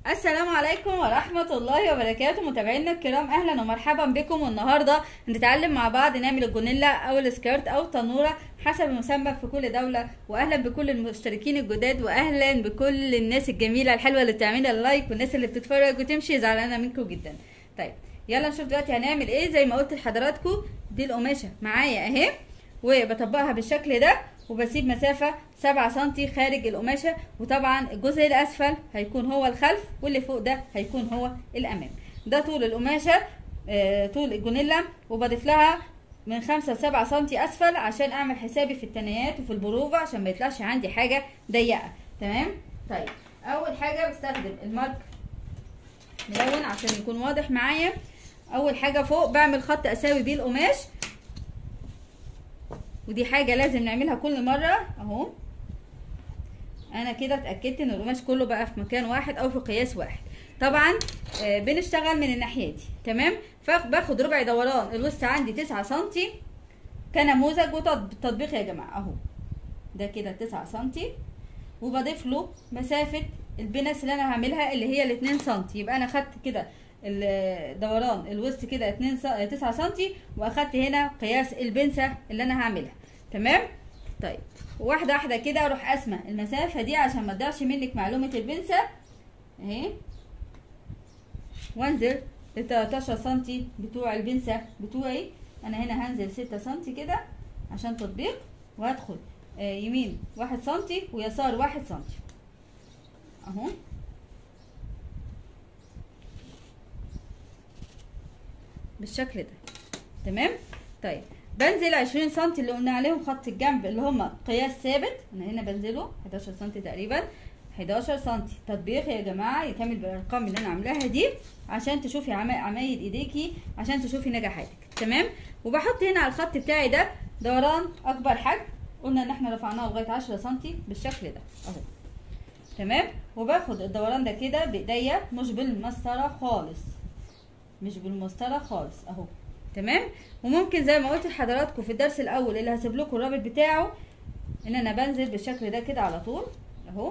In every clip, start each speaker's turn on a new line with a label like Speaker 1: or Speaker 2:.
Speaker 1: السلام عليكم ورحمة الله وبركاته متابعينا الكرام أهلا ومرحبا بكم والنهاردة نتعلم مع بعض نعمل الجونيلا أو السكيرت أو التنورة حسب المسمى في كل دولة وأهلا بكل المشتركين الجداد وأهلا بكل الناس الجميلة الحلوة اللي بتعمل اللايك والناس اللي بتتفرج وتمشي زعلانة منكم جدا طيب يلا نشوف دلوقتي هنعمل ايه زي ما قلت لحضراتكم دي القماشة معايا اهي وبطبقها بالشكل ده وبسيب مسافة سبعة سنتي خارج القماشة وطبعا الجزء الأسفل هيكون هو الخلف واللي فوق ده هيكون هو الأمام ده طول القماشة آه، طول الجونيلا وبضيف لها من خمسة لسبعة سنتي أسفل عشان أعمل حسابي في التنايات وفي البروفة عشان ما يطلعش عندي حاجة ضيقة تمام طيب أول حاجة بستخدم المارك ملون عشان يكون واضح معايا أول حاجة فوق بعمل خط أساوي بيه القماش ودي حاجه لازم نعملها كل مره اهو انا كده اتاكدت ان القماش كله بقى في مكان واحد او في قياس واحد طبعا آه بنشتغل من الناحيه دي تمام فباخد ربع دوران الوسط عندي تسعة سنتي كنموذج وتطبيق يا جماعه اهو ده كده تسعة سنتي وبضيف له مسافه البنس اللي انا هعملها اللي هي الاتنين سنتي يبقى انا خدت كده الدوران الوسط كده 2 9 سنتي واخدت هنا قياس البنسه اللي انا هعملها تمام طيب واحده واحده كده اروح قاسمه المسافه دي عشان ما تضيعش منك معلومه البنسه اهي وانزل ال 13 سنتي بتوع البنسه بتوعي انا هنا هنزل 6 سنتي كده عشان تطبيق وهدخل آه يمين واحد سنتي ويسار واحد سنتي اهو بالشكل ده تمام طيب بنزل 20 سم اللي قلنا عليهم خط الجنب اللي هم قياس ثابت انا هنا بنزله 11 سم تقريبا 11 سم تطبيق يا جماعه يكمل بالارقام اللي انا عاملاها دي عشان تشوفي عمايل ايديكي عشان تشوفي نجاحاتك تمام وبحط هنا على الخط بتاعي ده دوران اكبر حجم قلنا ان احنا رفعناه لغايه 10 سم بالشكل ده اهو تمام وباخد الدوران ده كده بايديا مش بالمسطره خالص مش بالمسطره خالص اهو تمام وممكن زي ما قلت لحضراتكم في الدرس الاول اللي هسيب لكم الرابط بتاعه ان انا بنزل بالشكل ده كده على طول اهو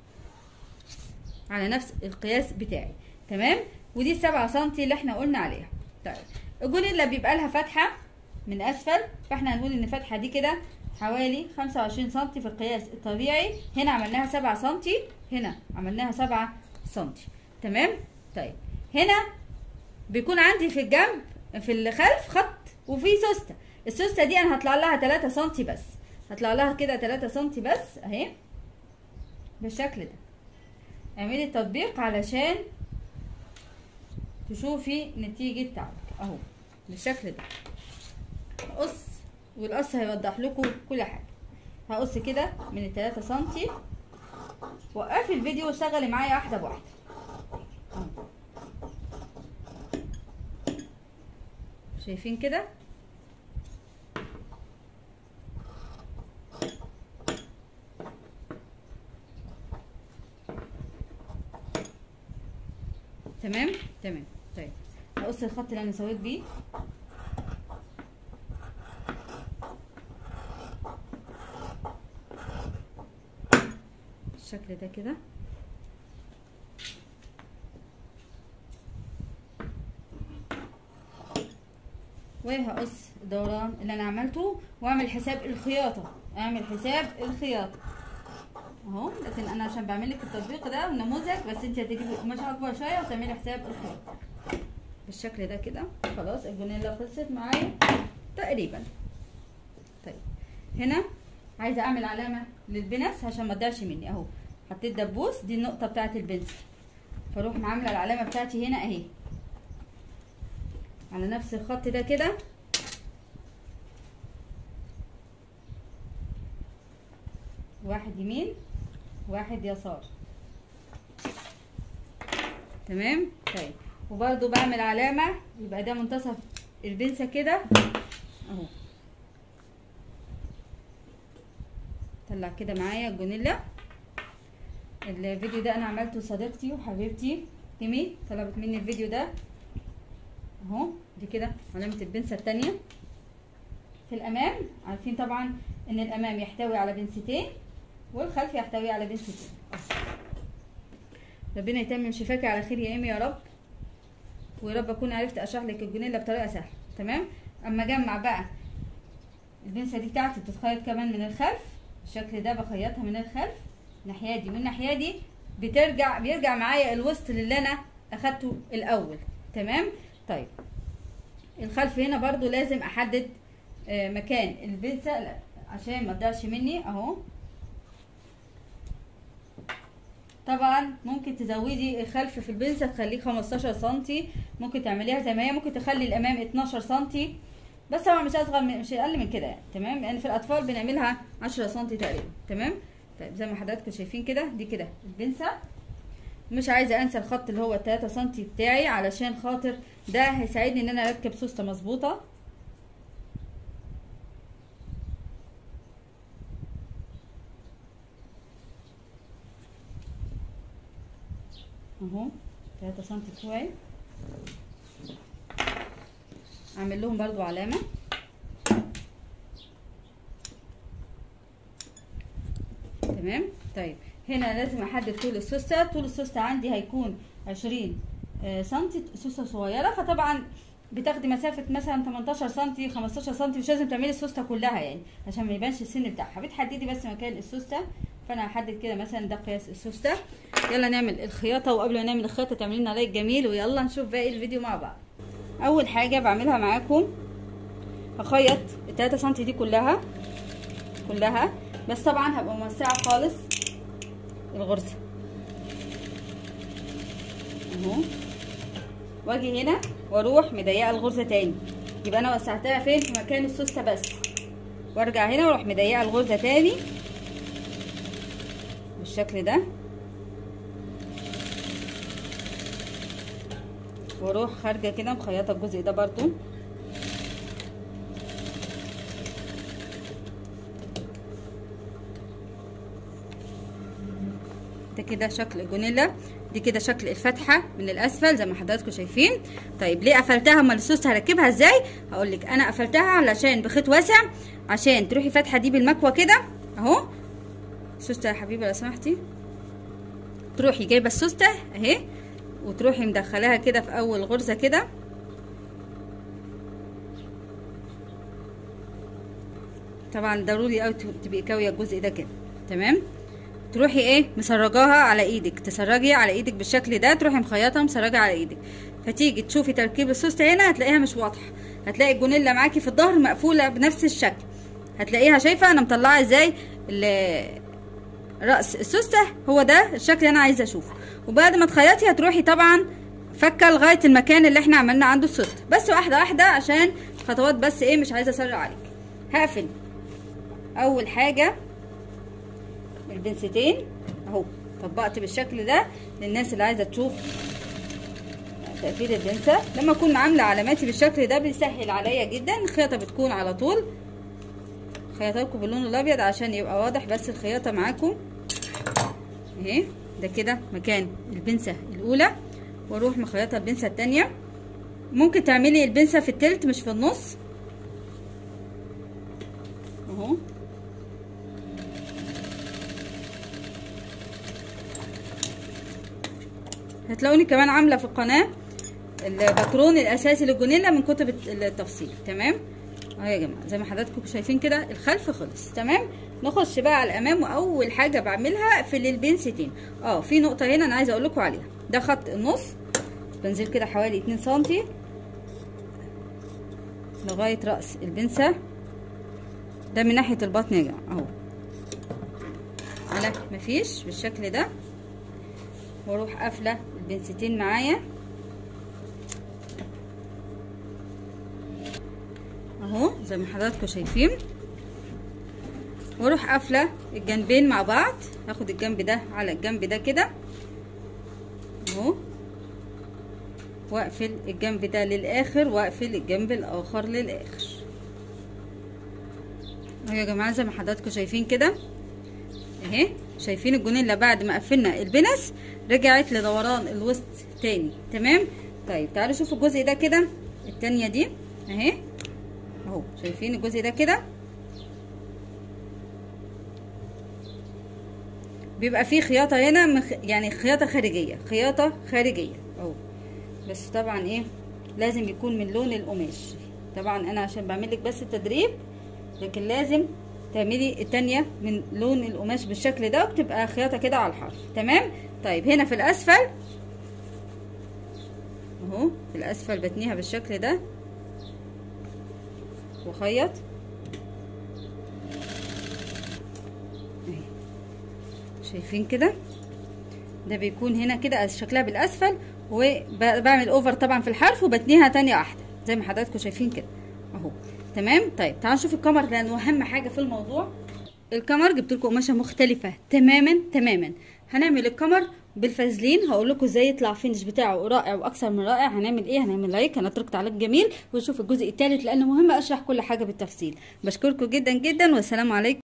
Speaker 1: على نفس القياس بتاعي تمام ودي السبعة سنتي اللي احنا قلنا عليها طيب الجونيلا بيبقى لها فتحة من اسفل فاحنا هنقول ان الفتحة دي كده حوالي خمسة وعشرين سنتي في القياس الطبيعي هنا عملناها سبعة سنتي هنا عملناها سبعة سنتي تمام طيب هنا بيكون عندي في الجنب في الخلف خط وفي سوسته السوسته دي انا هطلع لها 3 سم بس هطلع لها كده 3 سم بس اهي بالشكل ده اعملي التطبيق علشان تشوفي نتيجه تعبك اهو بالشكل ده قص والقص هيوضح لكم كل حاجه هقص كده من ال 3 سم وقفي الفيديو واشتغلي معايا واحده بواحده شايفين كده تمام تمام طيب هقص الخط اللي انا سويت بيه بالشكل ده كده وهقص الدوران اللي انا عملته واعمل حساب الخياطه اعمل حساب الخياطه اهو لكن انا عشان بعمل لك التطبيق ده النموذج بس انت هتجيبي قماشه اكبر شويه وتعملي حساب الخياطه بالشكل ده كده خلاص الجونيلا خلصت معايا تقريبا طيب هنا عايزه اعمل علامه للبنس عشان ما تضيعش مني اهو حطيت دبوس دي النقطه بتاعه البنسل فاروح عامله العلامه بتاعتي هنا اهي على نفس الخط ده كده واحد يمين واحد يسار تمام طيب وبرده بعمل علامة يبقى ده منتصف البنسة كده اهو طلع كده معايا الجونيلا الفيديو ده انا عملته صديقتي وحبيبتي تيمي طلبت مني الفيديو ده اهو دي كده علامه البنسه الثانيه في الامام عارفين طبعا ان الامام يحتوي على بنستين والخلف يحتوي على بنستين ربنا يتمم شفاكي على خير يا ايمي يا رب ويا رب اكون عرفت اشرح لك الجونيلا بطريقه سهله تمام اما اجمع بقى البنسه دي بتاعتي بتتخيط كمان من الخلف الشكل ده بخيطها من الخلف الناحيه دي والناحيه دي بترجع بيرجع معايا الوسط اللي انا اخدته الاول تمام طيب الخلف هنا برضو لازم احدد آه، مكان البنسه لا، عشان ما تضيعش مني اهو طبعا ممكن تزودي الخلف في البنسة تخليه 15 سنتي ممكن تعمليها زي ما هي ممكن تخلي الامام 12 سنتي بس طبعا مش اصغر من مش اقل من كده يعني تمام لان في الاطفال بنعملها 10 سنتي تقريبا تمام طيب زي ما حضراتكم شايفين كده دي كده البنسة مش عايزه انسى الخط اللي هو 3 سنتي بتاعي علشان خاطر ده هيساعدني ان انا اركب سوسته مظبوطه اهو 3 سم بتوعي اعمل لهم برضو علامه تمام طيب هنا لازم احدد طول السوسته طول السوسته عندي هيكون 20 سم سوسته صغيره فطبعا بتاخدي مسافه مثلا 18 سم 15 سم مش لازم تعملي السوسته كلها يعني عشان ما يبانش السن بتاعها بتحددي بس مكان السوسته فانا هحدد كده مثلا ده قياس السوسته يلا نعمل الخياطه وقبل ما نعمل الخياطه تعملي لنا لايك جميل ويلا نشوف باقي الفيديو مع بعض اول حاجه بعملها معاكم هخيط ال 3 سم دي كلها كلها بس طبعا هبقى موسعه خالص الغرزه اهو واجي هنا واروح مضيقه الغرزه تاني يبقى انا وسعتها فين في مكان السوسته بس وارجع هنا واروح مضيقه الغرزه تاني بالشكل ده واروح خارجه كده مخيطه الجزء ده برضو ده كده شكل الجونيلا دي كده شكل الفتحه من الاسفل زي ما حضراتكم شايفين طيب ليه قفلتها امال السوست هركبها ازاي هقول لك انا قفلتها علشان بخيط واسع عشان تروحي فاتحه دي بالمكوه كده اهو سوسته يا حبيبه لو سمحتي تروحي جايبه السوسته اهي وتروحي مدخلاها كده في اول غرزه كده طبعا ضروري قوي تبقي كاويه الجزء ده كده تمام تروحي ايه مسرجاها على ايدك تسرجي على ايدك بالشكل ده تروحي مخيطه مسرجه على ايدك فتيجي تشوفي تركيب السوسته هنا هتلاقيها مش واضحه هتلاقي الجونيلا معاكي في الظهر مقفوله بنفس الشكل هتلاقيها شايفه انا مطلعه ازاي راس السوسته هو ده الشكل اللي انا عايزه اشوفه وبعد ما تخيطي هتروحي طبعا فكه لغايه المكان اللي احنا عملنا عنده السوسته بس واحده واحده عشان خطوات بس ايه مش عايزه اسرع عليك هقفل اول حاجه البنستين اهو طبقت بالشكل ده للناس اللي عايزه تشوف تقفيل البنسه لما اكون عامله علاماتي بالشكل ده بيسهل عليا جدا الخياطه بتكون على طول خياطه باللون الابيض عشان يبقى واضح بس الخياطه معاكم اهي ده كده مكان البنسه الاولى واروح مخيطه البنسه الثانيه ممكن تعملي البنسه في التلت مش في النص اهو هتلاقوني كمان عامله في القناه الباترون الاساسي للجونيلا من كتب التفصيل تمام اهو يا جماعه زي ما حضراتكم شايفين كده الخلف خلص تمام نخش بقى على الامام واول حاجه بعملها في البنستين اه في نقطه هنا انا عايزه اقول لكم عليها ده خط النص بنزل كده حوالي 2 سم لغايه راس البنسه ده من ناحيه البطن يا جماعه اهو على مفيش بالشكل ده واروح قافله البنستين معايا اهو زي ما حضراتكم شايفين واروح قافله الجنبين مع بعض هاخد الجنب ده على الجنب ده كده اهو واقفل الجنب ده للاخر واقفل الجنب الاخر للاخر اهو يا جماعه زي ما حضراتكم شايفين كده اهي شايفين الجونيلا بعد ما قفلنا البنس رجعت لدوران الوسط تاني تمام طيب تعالوا شوفوا الجزء ده كده التانية دي اهي اهو شايفين الجزء ده كده بيبقى فيه خياطه هنا مخ... يعني خياطه خارجيه خياطه خارجيه اهو بس طبعا ايه لازم يكون من لون القماش طبعا انا عشان بعمل لك بس التدريب لكن لازم تعملي التانية من لون القماش بالشكل ده وبتبقى خياطة كده على الحرف تمام طيب هنا في الاسفل اهو في الاسفل بتنيها بالشكل ده وخيط اهي شايفين كده ده بيكون هنا كده شكلها بالاسفل وبعمل اوفر طبعا في الحرف وبتنيها تانية واحدة زي ما حضراتكم شايفين كده اهو تمام طيب تعالوا نشوف الكمر لانه اهم حاجه في الموضوع الكمر جبت لكم قماشه مختلفه تماما تماما هنعمل الكمر بالفازلين هقول لكم ازاي يطلع فينش بتاعه رائع واكثر من رائع هنعمل ايه هنعمل لايك هنترك تعليق جميل ونشوف الجزء الثالث لانه مهم اشرح كل حاجه بالتفصيل بشكركم جدا جدا والسلام عليكم